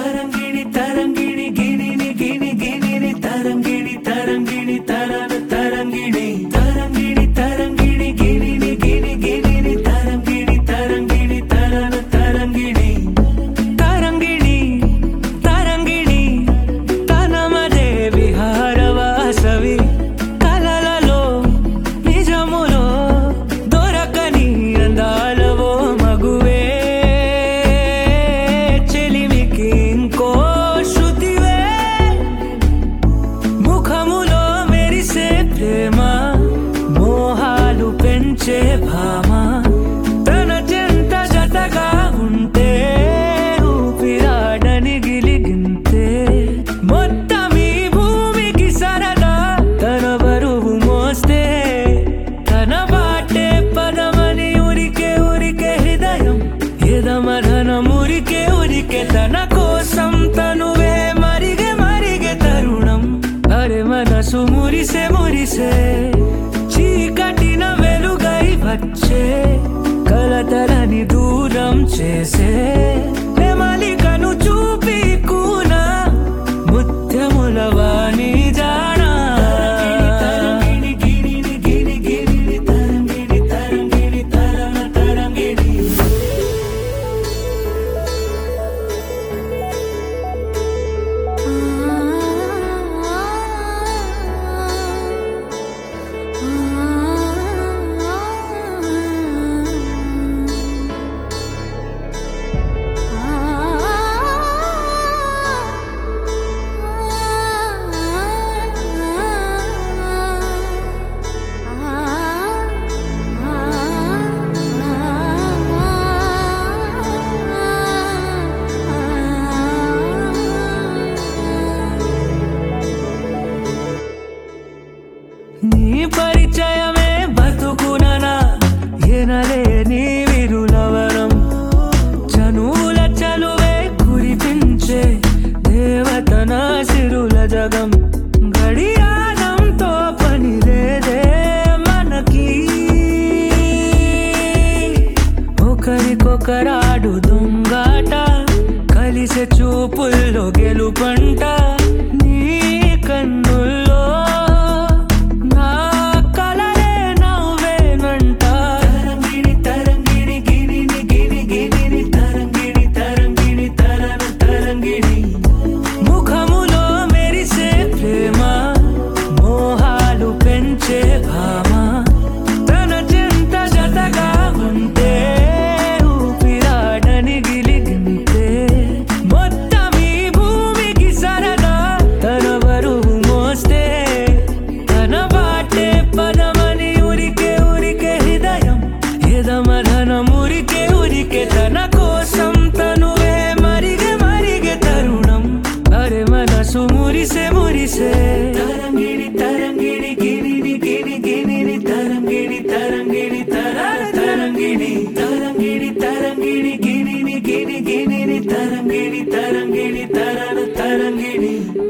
తరంగిణి తరంగిణి గిణిని గిణి గిణిని తరంగిణి తరంగిణి తరన తరంగిణి తరంగిణి తరంగిణి గిణిని గిణి గిణిని తరంగిణి తరంగిణి తరన తరంగిణి తరంగిణి తరంగిణి తనమదే విహారవాసవి కలలలో నిజములో దొరకని అందాలవో మగువే చెలిమికి ఇంకో శృతివే ముఖములో మెరిసే ప్రేమ మోహాలు పెంచే భామ తన చెంత జతగా ఉంటే ఊపిరాడని గిలిగింతే మొత్తం ఈ భూమికి సరదా తన బరువు మోస్తే తన బాటే పదమని ఉరికే ఉరికే హృదయం ఎదమధన మురికే ఉరికే తన కోసం తనువే మరిగే మరిగే తరుణం అరే మనసు మురిసే మురిసే చీకటిన వెలుగై వచ్చే కలతలని దూరం చేసే నెమలికను చూపి కూన ముత్యముల వాణి జానా తరంగిణి గిణిని గిణి గిణిని తరంగిణి తరంగిణి తరన తరంగిణి నీ పరిచయమే బతుకుననా ఎనలే నీ విరులవరం చనువుల చలువే కురిపించే దేవతన సిరుల జగం గడియారంతో పని లేదే మనకి ఒకరికొకరాడు దొంగాట కలిసే చూపుల్లో గెలుపంట నీ కన్నుల్లో నా కలలే నవ్వేనంట తరంగిణి తరంగిణి గిణిని గిణి గిణిని తరంగిణి తరంగిణి తరన తరంగిణి ముఖములో మెరిసే ప్రేమ మోహాలు పెంచే భామ తన చెంత జతగా ఉంటే ఊపిరాడని గిలిగింతే మొత్తం ఈ భూమికి సరదా తన బరువు మోస్తే తన బాటే పదమని ఉరికే ఉరికే హృదయం ఎదమధన మురికే ఉరికే తన కోసం తనువే మరిగే మరిగే తరుణం అరే మనసు మురిసే మురిసే తరంగిణి తరంగిణి గిణిని గిణి గిణిని తరంగిణి తరంగిణి తరన తరంగిణి తరంగిణి తరంగిణి గిణిని గిణి గిణిని తరంగిణి తరంగిణి తరన తరంగిణి